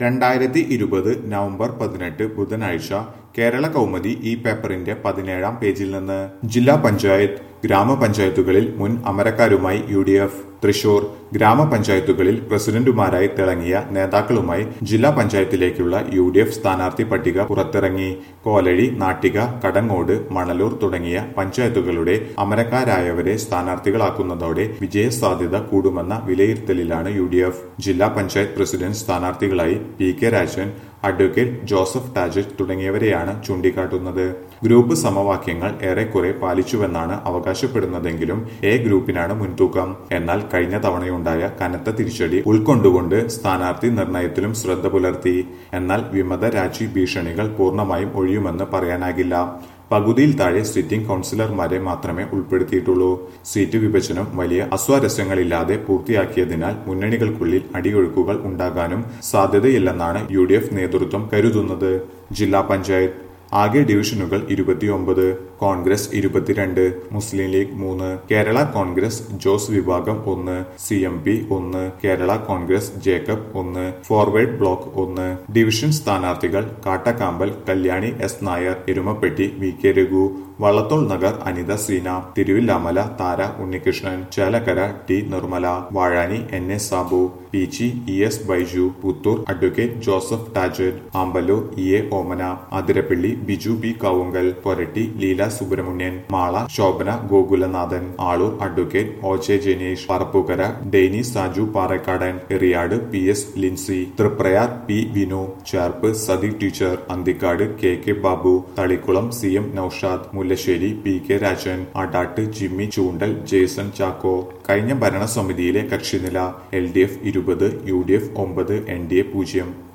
രണ്ടായിരത്തി ഇരുപത് നവംബർ പതിനെട്ട് ബുധനാഴ്ച കേരള കൗമുദി ഈ പേപ്പറിന്റെ പതിനേഴാം പേജിൽ നിന്ന് ജില്ലാ പഞ്ചായത്ത് ഗ്രാമപഞ്ചായത്തുകളിൽ മുൻ അമരക്കാരുമായി യു ഡി എഫ് തൃശൂർ ഗ്രാമപഞ്ചായത്തുകളിൽ പ്രസിഡന്റുമാരായി തിളങ്ങിയ നേതാക്കളുമായി ജില്ലാ പഞ്ചായത്തിലേക്കുള്ള യു ഡി എഫ് സ്ഥാനാർത്ഥി പട്ടിക പുറത്തിറങ്ങി കോലഴി നാട്ടിക കടങ്ങോട് മണലൂർ തുടങ്ങിയ പഞ്ചായത്തുകളുടെ അമരക്കാരായവരെ സ്ഥാനാർത്ഥികളാക്കുന്നതോടെ വിജയസാധ്യത കൂടുമെന്ന വിലയിരുത്തലിലാണ് യു ഡി എഫ് ജില്ലാ പഞ്ചായത്ത് പ്രസിഡന്റ് സ്ഥാനാർത്ഥികളായി P K Rajan advocate Joseph Tajet തുടങ്ങിയവരെയാണ് ചൂണ്ടിക്കാട്ടുന്നത് ഗ്രൂപ്പ് സമവാക്യങ്ങൾ ഏറെക്കുറെ പാലിച്ചുവെന്നാണ് അവകാശപ്പെടുന്നതെങ്കിലും എ ഗ്രൂപ്പിനാണ് മുൻതൂക്കം എന്നാൽ കഴിഞ്ഞ തവണയുണ്ടായ കനത്ത തിരിച്ചടി ഉൾക്കൊണ്ടുകൊണ്ട് സ്ഥാനാർത്ഥി നിർണയത്തിലും ശ്രദ്ധ പുലർത്തി എന്നാൽ വിമത രാജി ഭീഷണികൾ പൂർണ്ണമായും ഒഴിയുമെന്ന് പറയാനാകില്ല പകുതിയിൽ താഴെ സിറ്റിംഗ് കൌൺസിലർമാരെ മാത്രമേ ഉൾപ്പെടുത്തിയിട്ടുള്ളൂ സീറ്റ് വിഭജനം വലിയ അസ്വാരസ്യങ്ങളില്ലാതെ പൂർത്തിയാക്കിയതിനാൽ മുന്നണികൾക്കുള്ളിൽ അടിയൊഴുക്കുകൾ ഉണ്ടാകാനും സാധ്യതയില്ലെന്നാണ് യു നേതൃത്വം കരുതുന്നത് ജില്ലാ പഞ്ചായത്ത് ആകെ ഡിവിഷനുകൾ ഇരുപത്തിയൊമ്പത് കോൺഗ്രസ് ഇരുപത്തിരണ്ട് മുസ്ലിം ലീഗ് മൂന്ന് കേരള കോൺഗ്രസ് ജോസ് വിഭാഗം ഒന്ന് സി എം പി ഒന്ന് കേരള കോൺഗ്രസ് ജേക്കബ് ഒന്ന് ഫോർവേഡ് ബ്ലോക്ക് ഒന്ന് ഡിവിഷൻ സ്ഥാനാർത്ഥികൾ Kattakampal Kalyani S Nair Erumapetty V K Raghu Vallathol Nagar Anitha Seena Thiruvilwamala Thara Unnikrishnan Chelakkara T Nirmala Vazhani N S Sabu Peechi E S Baiju Puthur advocate Joseph Tajet Amballoor E A Omana Athirappilly Biju B Kavungal Koratty Leela Subramanian Mala Shobhana Gokulanathan Aloor advocate O J Janish Parappukara Dainy Saju Parakkadan Eriyad P S Lincy Triprayar P Vinu Cherpu Sathi teacher Anthikkad K K Babu Thalikulam C M Noushad Mullassery P K Rajan Adat Jimmy Choondal Jason Chacko കഴിഞ്ഞ ഭരണസമിതിയിലെ കക്ഷിനില L D F ഇരുപത് U D F ഒമ്പത് N D A പൂജ്യം